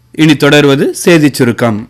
இனி தொடர்வது செய்திச் சுருக்கம்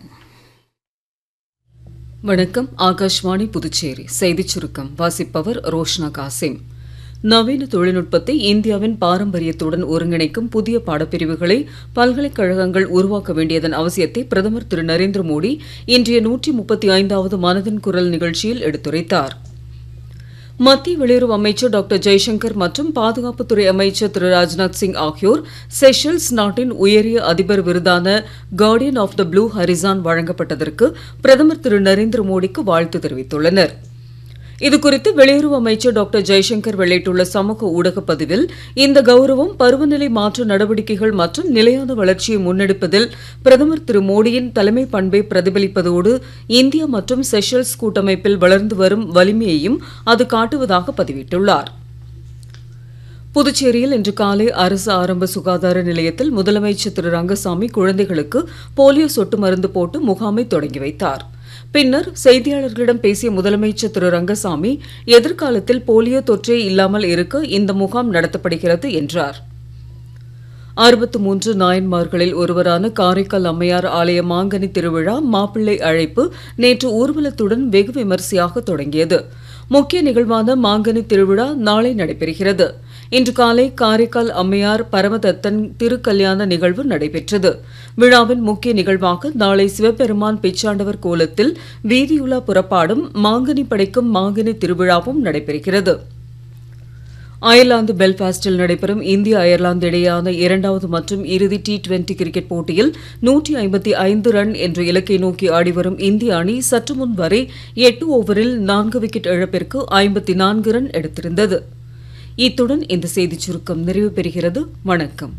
வணக்கம் ஆகாஷ்வாணி புதுச்சேரி செய்திச் சுருக்கம் வாசிப்பவர் ரோஷ்னா காசிம் நவீன தொழில்நுட்பத்தை இந்தியாவின் பாரம்பரியத்துடன் ஒருங்கிணைக்கும் புதிய பாடப்பிரிவுகளை பல்கலைக்கழகங்கள் உருவாக்க வேண்டியதன் அவசியத்தை பிரதமர் திரு நரேந்திர மோடி இன்றைய நூற்றி முப்பத்தி ஐந்தாவது மனதின் குரல் நிகழ்ச்சியில் எடுத்துரைத்தார் மத்திய வெளியுறவு அமைச்சர் டாக்டர் ஜெய்சங்கர் மற்றும் பாதுகாப்புத்துறை அமைச்சர் திரு ராஜ்நாத் சிங் ஆகியோர் செஷல்ஸ் நாட்டின் உயரிய அதிபர் விருதான Guardian of the Blue Horizon வழங்கப்பட்டதற்கு பிரதமர் திரு நரேந்திர மோடிக்கு வாழ்த்து தெரிவித்துள்ளனர் இதுகுறித்து வெளியுறவு அமைச்சர் டாக்டர் ஜெய்சங்கர் வெளியிட்டுள்ள சமூக ஊடக பதிவில் இந்த கௌரவம் பருவநிலை மாற்ற நடவடிக்கைகள் மற்றும் நிலையான வளர்ச்சியை முன்னெடுப்பதில் பிரதமர் திரு மோடியின் தலைமை பண்பை பிரதிபலிப்பதோடு இந்தியா மற்றும் செஷல்ஸ் கூட்டமைப்பில் வளர்ந்து வரும் வலிமையையும் அது காட்டுவதாக பதிவிட்டுள்ளார் புதுச்சேரியில் இன்று காலை அரசு ஆரம்ப சுகாதார நிலையத்தில் முதலமைச்சர் திரு ரங்கசாமி குழந்தைகளுக்கு போலியோ சொட்டு மருந்து போட்டு முகாமை தொடங்கி வைத்தார் பின்னர் செய்தியாளர்களிடம் பேசிய முதலமைச்சர் திரு ரங்கசாமி எதிர்காலத்தில் போலியோ தொற்றே இல்லாமல் இருக்க இந்த முகாம் நடத்தப்படுகிறது என்றார் அறுபத்து மூன்று நாயன்மார்களில் ஒருவரான காரைக்கால் அம்மையார் ஆலய மாங்கனி திருவிழா மாப்பிள்ளை அழைப்பு நேற்று ஊர்வலத்துடன் வெகு விமரிசையாக தொடங்கியது முக்கிய நிகழ்வான மாங்கனி திருவிழா நாளை நடைபெறுகிறது இன்று காலை காரைக்கால் அம்மையார் பரமதத்தன் திருக்கல்யாண நிகழ்வு நடைபெற்றது விழாவின் முக்கிய நிகழ்வாக நாளை சிவபெருமான் பிச்சாண்டவர் கோலத்தில் வீதியுலா புறப்பாடும் மாங்கனி படைக்கும் மாங்கனி திருவிழாவும் நடைபெறுகிறது அயர்லாந்து பெல்பாஸ்டில் நடைபெறும் இந்திய அயர்லாந்து இடையேயான இரண்டாவது மற்றும் இறுதி டி டுவெண்டி கிரிக்கெட் போட்டியில் நூற்றி ஐம்பத்தி ஐந்து ரன் என்ற இலக்கை நோக்கி ஆடிவரும் இந்திய அணி சற்று முன் வரை எட்டு ஓவரில் நான்கு விக்கெட் இழப்பிற்கு ஐம்பத்தி நான்கு ரன் எடுத்திருந்தது இத்துடன் இந்த செய்திச் சுருக்கம் நிறைவு பெறுகிறது வணக்கம்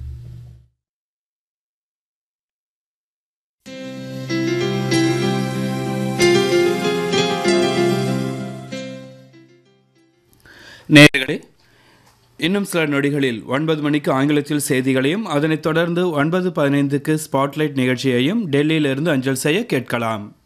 நேயர்களே இன்னும் சில நொடிகளில் ஒன்பது மணிக்கு ஆங்கிலத்தில் செய்திகளையும் அதனைத் தொடர்ந்து ஒன்பது பதினைந்துக்கு ஸ்பாட்லைட் நிகழ்ச்சியையும் டெல்லியிலிருந்து அஞ்சல் செய்ய கேட்கலாம்